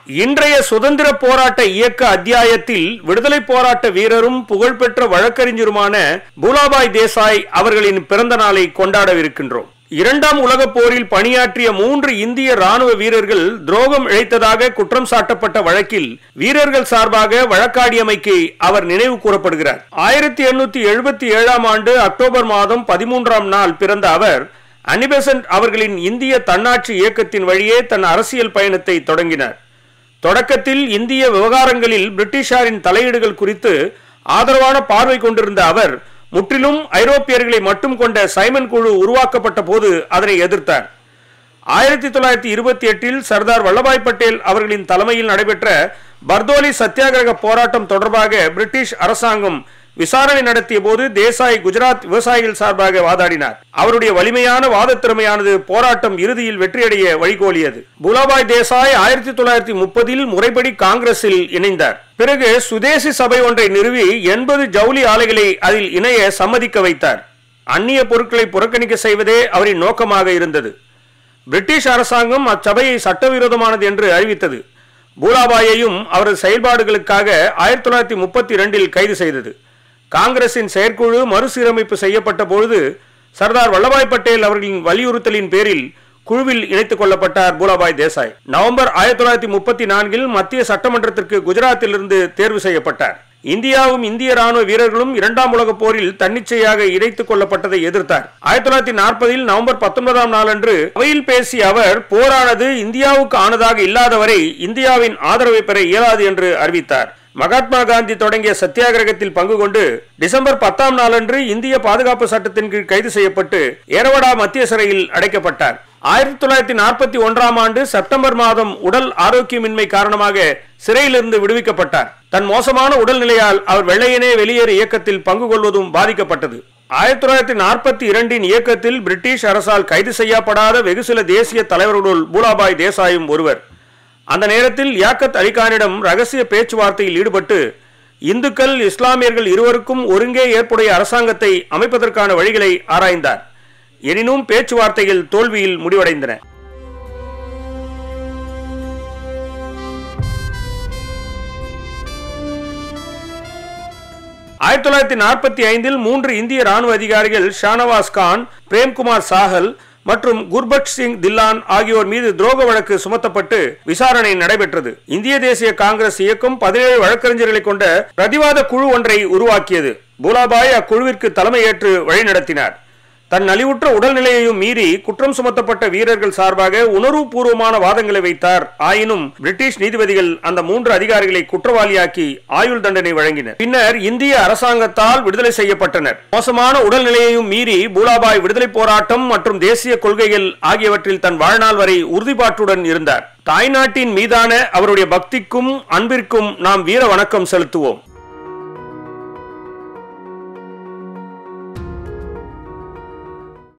இன்றைய சுதந்திர போராட்ட இயக்க அத்தியாயத்தில் விடுதலை போராட்ட வீரரும் புகழ்பெற்ற வழக்கறிஞருமான பூலாபாய் தேசாய் அவர்களின் பிறந்த நாளை கொண்டாடவிருக்கின்றோம் இரண்டாம் உலகப் போரில் பணியாற்றிய மூன்று இந்திய ராணுவ வீரர்கள் துரோகம் இழைத்ததாக குற்றம் சாட்டப்பட்ட வழக்கில் வீரர்கள் சார்பாக வழக்காடியமைக்கு அவர் நினைவு கூறப்படுகிறார் ஆயிரத்தி எண்ணூத்தி எழுபத்தி ஏழாம் ஆண்டு அக்டோபர் மாதம் பதிமூன்றாம் நாள் பிறந்த அவர் அனிபெசன்ட் அவர்களின் இந்திய தன்னாட்சி இயக்கத்தின் வழியே தன் அரசியல் பயணத்தை தொடங்கினார் தொடக்கத்தில் இந்திய விவகாரங்களில் பிரிட்டிஷாரின் தலையீடுகள் குறித்து ஆதரவான பார்வை கொண்டிருந்த அவர் முற்றிலும் ஐரோப்பியர்களை மட்டும் கொண்ட சைமன் குழு உருவாக்கப்பட்ட போது அதனை எதிர்த்தார் ஆயிரத்தி தொள்ளாயிரத்தி இருபத்தி எட்டில் சர்தார் வல்லபாய் பட்டேல் அவர்களின் தலைமையில் நடைபெற்ற பர்தோலி சத்தியாகிரக போராட்டம் தொடர்பாக பிரிட்டிஷ் அரசாங்கம் விசாரணை நடத்திய போது தேசாய் குஜராத் விவசாயிகள் சார்பாக வாதாடினார் அவருடைய வலிமையான வாத திறமையானது போராட்டம் இறுதியில் வெற்றியடைய வழிகோலியது புலாபாய் தேசாய் ஆயிரத்தி தொள்ளாயிரத்தி முப்பதில் முறைப்படி காங்கிரஸில் இணைந்தார் பிறகு சுதேசி சபை ஒன்றை நிறுவி எண்பது ஜவுளி ஆலைகளை அதில் இணைய சம்மதிக்க வைத்தார் அந்நிய பொருட்களை புறக்கணிக்க செய்வதே அவரின் நோக்கமாக இருந்தது பிரிட்டிஷ் அரசாங்கம் அச்சபையை சட்டவிரோதமானது என்று அறிவித்தது பூலாபாயையும் அவரது செயல்பாடுகளுக்காக ஆயிரத்தி தொள்ளாயிரத்தி முப்பத்தி இரண்டில் கைது செய்தது காங்கிரசின் செயற்குழு மறுசீரமைப்பு செய்யப்பட்ட பொழுது சர்தார் வல்லபாய் பட்டேல் அவர்களின் வலியுறுத்தலின் பேரில் குழுவில் இணைத்துக் கொள்ளப்பட்டார் பூலாபாய் தேசாய் நவம்பர் ஆயிரத்தி தொள்ளாயிரத்தி முப்பத்தி நான்கில் மத்திய சட்டமன்றத்திற்கு குஜராத்திலிருந்து தேர்வு செய்யப்பட்டார் இந்தியாவும் இந்திய ராணுவ வீரர்களும் இரண்டாம் உலகப் போரில் தன்னிச்சையாக இணைத்துக் கொள்ளப்பட்டதை எதிர்த்தார் ஆயிரத்தி தொள்ளாயிரத்தி நாற்பதில் நவம்பர் பத்தொன்பதாம் நாளன்று அவையில் பேசிய அவர் போரானது இந்தியாவுக்கு ஆனதாக இல்லாதவரை இந்தியாவின் ஆதரவை பெற இயலாது என்று அறிவித்தார் மகாத்மா காந்தி தொடங்கிய சத்தியாகிரகத்தில் பங்கு கொண்டு டிசம்பர் பத்தாம் நாளன்று இந்திய பாதுகாப்பு சட்டத்தின் கீழ் கைது செய்யப்பட்டு ஏரவடா மத்திய சிறையில் அடைக்கப்பட்டார் ஆயிரத்தி தொள்ளாயிரத்தி நாற்பத்தி ஒன்றாம் ஆண்டு செப்டம்பர் மாதம் உடல் ஆரோக்கியமின்மை காரணமாக சிறையிலிருந்து விடுவிக்கப்பட்டார் தன் மோசமான உடல்நிலையால் அவர் வெள்ளையனே வெளியேறு இயக்கத்தில் பங்கு கொள்வதும் பாதிக்கப்பட்டது ஆயிரத்தி தொள்ளாயிரத்தி நாற்பத்தி இரண்டின் இயக்கத்தில் பிரிட்டிஷ் அரசால் கைது செய்யப்படாத வெகு சில தேசிய தலைவர்களுள் பூலாபாய் தேசாயும் ஒருவர் அந்த நேரத்தில் யாக்கத் அலிகானிடம் ரகசிய பேச்சுவார்த்தையில் ஈடுபட்டு இந்துக்கள் இஸ்லாமியர்கள் இருவருக்கும் ஒருங்கே ஏற்புடைய அரசாங்கத்தை அமைப்பதற்கான வழிகளை ஆராய்ந்தார் எனினும் பேச்சுவார்த்தைகள் தோல்வியில் முடிவடைந்தன ஆயிரத்தி தொள்ளாயிரத்தி நாற்பத்தி ஐந்தில் மூன்று இந்திய ராணுவ அதிகாரிகள் ஷானவாஸ் கான் பிரேம்குமார் சாஹல் மற்றும் குர்பட் சிங் தில்லான் ஆகியோர் மீது துரோக வழக்கு சுமத்தப்பட்டு விசாரணை நடைபெற்றது இந்திய தேசிய காங்கிரஸ் இயக்கம் பதினேழு வழக்கறிஞர்களை கொண்ட பிரதிவாத குழு ஒன்றை உருவாக்கியது பூலாபாய் அக்குழுவிற்கு தலைமையேற்று வழிநடத்தினார் தன் நலிவுற்ற உடல்நிலையையும் மீறி குற்றம் சுமத்தப்பட்ட வீரர்கள் சார்பாக உணர்வுபூர்வமான வாதங்களை வைத்தார் ஆயினும் பிரிட்டிஷ் நீதிபதிகள் அந்த மூன்று அதிகாரிகளை குற்றவாளியாக்கி ஆயுள் தண்டனை வழங்கினர் பின்னர் இந்திய அரசாங்கத்தால் விடுதலை செய்யப்பட்டனர் மோசமான உடல்நிலையையும் மீறி பூலாபாய் விடுதலை போராட்டம் மற்றும் தேசிய கொள்கைகள் ஆகியவற்றில் தன் வாழ்நாள் வரை உறுதிப்பாட்டுடன் இருந்தார் தாய்நாட்டின் மீதான அவருடைய பக்திக்கும் அன்பிற்கும் நாம் வீர வணக்கம் செலுத்துவோம்